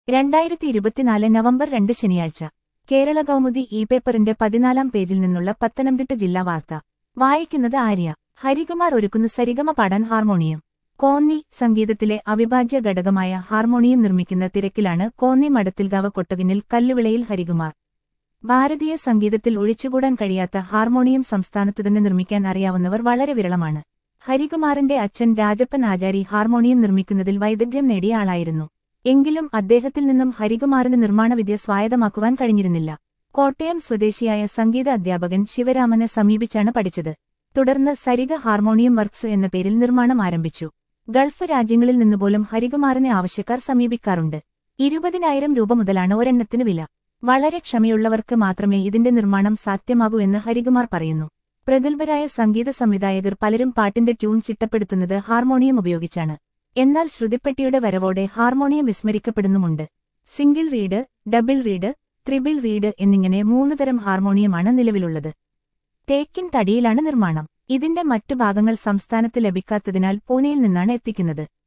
രണ്ടായിരത്തി ഇരുപത്തിനാല് നവംബർ രണ്ട് ശനിയാഴ്ച കേരള കൗമുദി ഇ പേപ്പറിന്റെ പതിനാലാം പേജിൽ നിന്നുള്ള പത്തനംതിട്ട ജില്ലാ വാർത്ത വായിക്കുന്നത് ആര്യ ഹരികുമാർ ഒരുക്കുന്നു സരിഗമ പാടാൻ ഹാർമോണിയം കോന്നി സംഗീതത്തിലെ അവിഭാജ്യ ഘടകമായ ഹാർമോണിയം നിർമ്മിക്കുന്ന തിരക്കിലാണ് കോന്നി മടത്തിൽകാവ് കൊട്ടകിനിൽ കല്ലുവിളയിൽ ഹരികുമാർ ഭാരതീയ സംഗീതത്തിൽ ഒഴിച്ചുകൂടാൻ കഴിയാത്ത ഹാർമോണിയം സംസ്ഥാനത്ത് തന്നെ നിർമ്മിക്കാൻ അറിയാവുന്നവർ വളരെ വിരളമാണ് ഹരികുമാറിന്റെ അച്ഛൻ രാജപ്പൻ ആചാരി ഹാർമോണിയം നിർമ്മിക്കുന്നതിൽ വൈദഗ്ധ്യം നേടിയ ആളായിരുന്നു എങ്കിലും അദ്ദേഹത്തിൽ നിന്നും ഹരികുമാറിന് നിർമ്മാണവിദ്യ സ്വായത്തമാക്കുവാൻ കഴിഞ്ഞിരുന്നില്ല കോട്ടയം സ്വദേശിയായ സംഗീത അധ്യാപകൻ ശിവരാമനെ സമീപിച്ചാണ് പഠിച്ചത് തുടർന്ന് സരിഗ ഹാർമോണിയം വർക്ക്സ് എന്ന പേരിൽ നിർമ്മാണം ആരംഭിച്ചു ഗൾഫ് രാജ്യങ്ങളിൽ നിന്നുപോലും ഹരികുമാറിനെ ആവശ്യക്കാർ സമീപിക്കാറുണ്ട് ഇരുപതിനായിരം രൂപ മുതലാണ് ഒരെണ്ണത്തിന് വില വളരെ ക്ഷമയുള്ളവർക്ക് മാത്രമേ ഇതിന്റെ നിർമ്മാണം സാധ്യമാകൂ എന്ന് ഹരികുമാർ പറയുന്നു പ്രഗത്ഭരായ സംഗീത സംവിധായകർ പലരും പാട്ടിന്റെ ട്യൂൺ ചിട്ടപ്പെടുത്തുന്നത് ഹാർമോണിയം ഉപയോഗിച്ചാണ് എന്നാൽ ശ്രുതിപ്പെട്ടിയുടെ വരവോടെ ഹാർമോണിയം വിസ്മരിക്കപ്പെടുന്നുമുണ്ട് single reed double reed triple reed എന്നിങ്ങനെ മൂന്ന് തരം ഹാർമോണിയമാണ് നിലവിലുള്ളത് തേക്കിൻ തടിയിലാണ് നിർമ്മാണം ഇതിന്റെ മറ്റു ഭാഗങ്ങൾ സംസ്ഥാനത്ത് ലഭിക്കാത്തതിനാൽ പൂനെയിൽ നിന്നാണ് എത്തിക്കുന്നത്